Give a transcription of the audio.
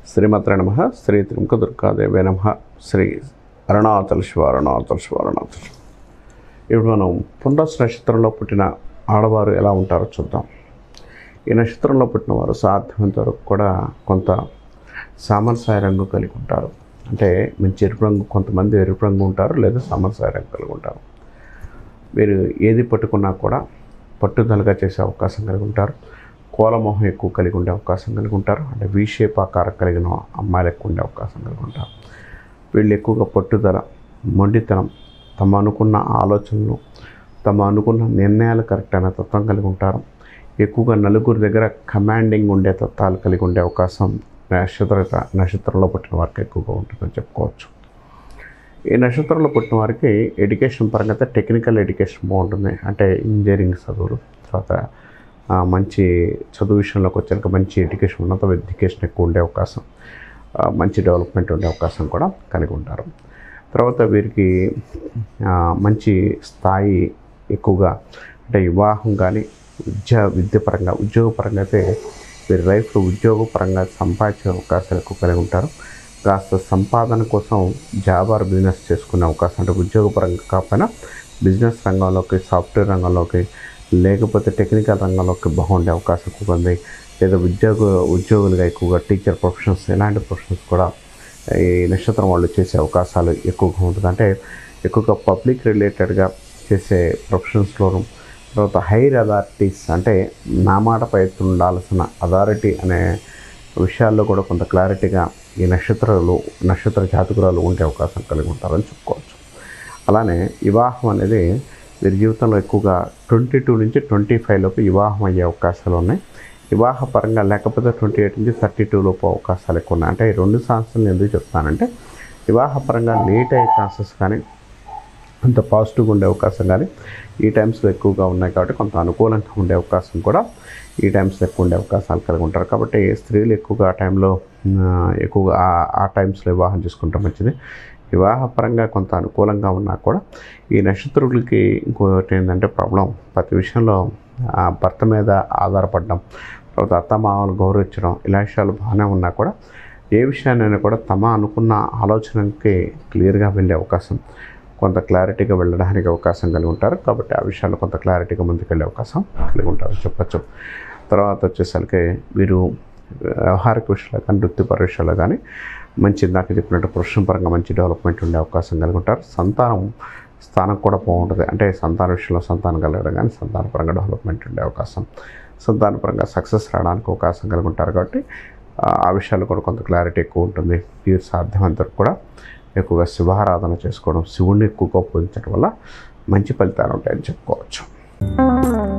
శ్రీమాత్ర నమ శ్రీ త్రిముఖ దుర్గాదేవే నమ శ్రీ అరుణాచల శివ అరుణాచల శివ అరుణాచల శివ. ఇప్పుడు మనం పునరస్ నక్షత్రంలో పుట్టిన ఆడవారు ఎలా ఉంటారో చూద్దాం ఈ నక్షత్రంలో పుట్టిన వారు సాధ్యమైనంత వరకు కూడా కొంత సామరస్య రంగు కలిగి ఉంటారు అంటే మంచి ఎరుపు రంగు కొంతమంది ఎరుపు రంగు ఉంటారు లేదా సామరస్య రంగు కలిగి ఉంటారు మీరు ఏది పట్టుకున్నా కూడా పట్టుదలగా చేసే అవకాశం కలిగి ఉంటారు కోలమోహం ఎక్కువ కలిగి ఉండే అవకాశం కలిగి ఉంటారు అంటే వి షేప్ ఆకారం కలిగిన అమ్మాయిలు ఎక్కువ ఉండే అవకాశం కలిగి ఉంటారు వీళ్ళు ఎక్కువగా పట్టుదల మొండితనం తమ అనుకున్న ఆలోచనలు తమ అనుకున్న నిర్ణయాలు కరెక్ట్ అయిన తత్వం కలిగి ఉంటారు ఎక్కువగా నలుగురి దగ్గర కమాండింగ్ ఉండే తత్వాలు కలిగి ఉండే అవకాశం నక్షత్ర నక్షత్రంలో పుట్టిన వారికి ఎక్కువగా ఉంటుందని చెప్పుకోవచ్చు ఈ నక్షత్రంలో పుట్టిన వారికి ఎడ్యుకేషన్ పరంగా అయితే టెక్నికల్ ఎడ్యుకేషన్ బాగుంటుంది అంటే ఇంజనీరింగ్ చదువులు తర్వాత ఆ, మంచి చదువు విషయంలోకి వచ్చాక మంచి ఎడ్యుకేషన్ ఉన్నత ఎడ్యుకేషన్ ఎక్కువ ఉండే అవకాశం ఆ, మంచి డెవలప్మెంట్ ఉండే అవకాశం కూడా కలిగి ఉంటారు తర్వాత వీరికి ఆ, మంచి స్థాయి ఎక్కువగా అంటే వివాహం కానీ విద్య విద్య పరంగా ఉద్యోగపరంగా అయితే వీరి లైఫ్లో ఉద్యోగపరంగా సంపాదించే అవకాశాలు ఎక్కువ కలిగి ఉంటారు కాస్త సంపాదన కోసం జాబ్ ఆర్ బిజినెస్ చేసుకునే అవకాశం అంటే ఉద్యోగపరంగా కాకపోయినా బిజినెస్ రంగంలోకి సాఫ్ట్వేర్ రంగంలోకి లేకపోతే టెక్నికల్ రంగంలోకి బాగుండే అవకాశం ఎక్కువ ఉంది లేదా ఉద్యోగ ఉద్యోగులుగా ఎక్కువగా టీచర్ ప్రొఫెషన్స్ ఇలాంటి ప్రొఫెషన్స్ కూడా ఈ నక్షత్రం వాళ్ళు చేసే అవకాశాలు ఎక్కువగా ఉంటుంది అంటే ఎక్కువగా పబ్లిక్ రిలేటెడ్గా చేసే ప్రొఫెషన్స్లోను తర్వాత హైర్ అథారిటీస్ అంటే నా మాటపై ఉండాల్సిన అథారిటీ అనే విషయాల్లో కూడా కొంత క్లారిటీగా ఈ నక్షత్రాలు నక్షత్ర జాతకురాలు ఉండే అవకాశం కలిగి ఉంటారని చెప్పుకోవచ్చు అలానే వివాహం అనేది వీరి జీవితంలో ఎక్కువగా ట్వంటీ టూ నుంచి ట్వంటీ ఫైవ్ లోపు వివాహం అయ్యే అవకాశాలు ఉన్నాయి వివాహ పరంగా లేకపోతే ట్వంటీ ఎయిట్ నుంచి థర్టీ టూ లోపు అవకాశాలు ఎక్కువ ఉన్నాయి అంటే ఈ రెండు సంవత్సరాలు ఎందుకు చెప్తానంటే వివాహ పరంగా లేట్ అయ్యే ఛాన్సెస్ కానీ అంత పాజిటివ్గా ఉండే అవకాశం కానీ ఈ టైమ్స్లో ఎక్కువగా ఉన్నాయి కాబట్టి కొంత అనుకూలంగా ఉండే అవకాశం కూడా ఈ టైమ్స్లో ఎక్కువ ఉండే అవకాశాలు కలిగి ఉంటారు కాబట్టి స్త్రీలు ఎక్కువగా ఆ టైంలో ఆ, ఎక్కువగా ఆ- ఆ టైమ్స్లో వివాహం చేసుకుంటే మంచిది వివాహపరంగా కొంత అనుకూలంగా ఉన్నా కూడా ఈ నక్షత్రులకి ఇంకోటి ఏంటంటే ప్రాబ్లం ప్రతి విషయంలో ఆ, భర్త మీద ఆధారపడడం తర్వాత అత్తమామలు గౌరవించడం ఇలా విషయాలు బాగానే ఉన్నా కూడా ఏ విషయాన్నైనా కూడా తమ అనుకున్న ఆలోచనకి క్లియర్గా వెళ్ళే అవకాశం కొంత క్లారిటీగా వెళ్ళడానికి అవకాశం కలిగి ఉంటారు కాబట్టి ఆ విషయాల్లో కొంత క్లారిటీగా ముందుకెళ్ళే అవకాశం కలిగి ఉంటారు చెప్పచ్చు తర్వాత వచ్చేసరికి వీరు వ్యవహారిక విషయాలు కానీ వృత్తిపర విషయాలు కానీ మంచి ఇందాక చెప్పినట్టు ప్రొఫెషన్ పరంగా మంచి డెవలప్మెంట్ ఉండే అవకాశం కలిగి ఉంటారు సంతానం స్థానం కూడా బాగుంటుంది అంటే సంతాన విషయంలో సంతానం కలగడం కానీ సంతానపరంగా డెవలప్మెంట్ ఉండే అవకాశం సంతానపరంగా సక్సెస్ రావడానికి అవకాశం కలిగి ఉంటారు కాబట్టి ఆ, ఆ విషయాల్లో కూడా కొంత క్లారిటీ ఎక్కువ ఉంటుంది వీరు సాధ్యమైనంత వరకు కూడా ఎక్కువగా శివారాధన చేసుకోవడం శివుణ్ణి ఎక్కువగా పూజించడం వల్ల మంచి ఫలితాలు ఉంటాయని చెప్పుకోవచ్చు